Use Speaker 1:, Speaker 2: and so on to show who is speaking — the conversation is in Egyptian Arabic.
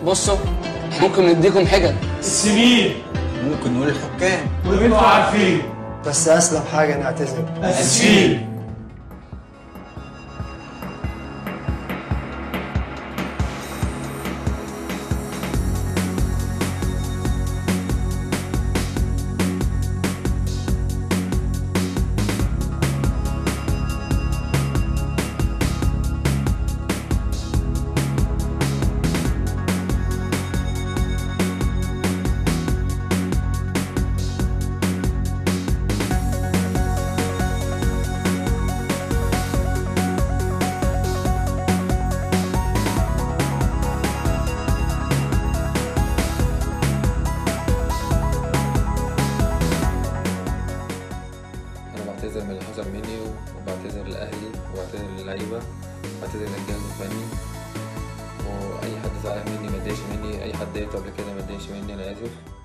Speaker 1: بصوا ممكن نديكم حجج
Speaker 2: السنين
Speaker 3: ممكن نقول الحكام
Speaker 2: وانتوا عارفين
Speaker 4: بس اسلم حاجه نعتذر
Speaker 2: اسفين
Speaker 5: انا بعتذر من اللي حصل مني وبعتذر لاهلي وبعتذر للعيبه وبعتذر للجهاز الفني واي حد زعل مني ما اتضايقش مني اي حد ضايقته قبل كده ما اتضايقش مني انا اسف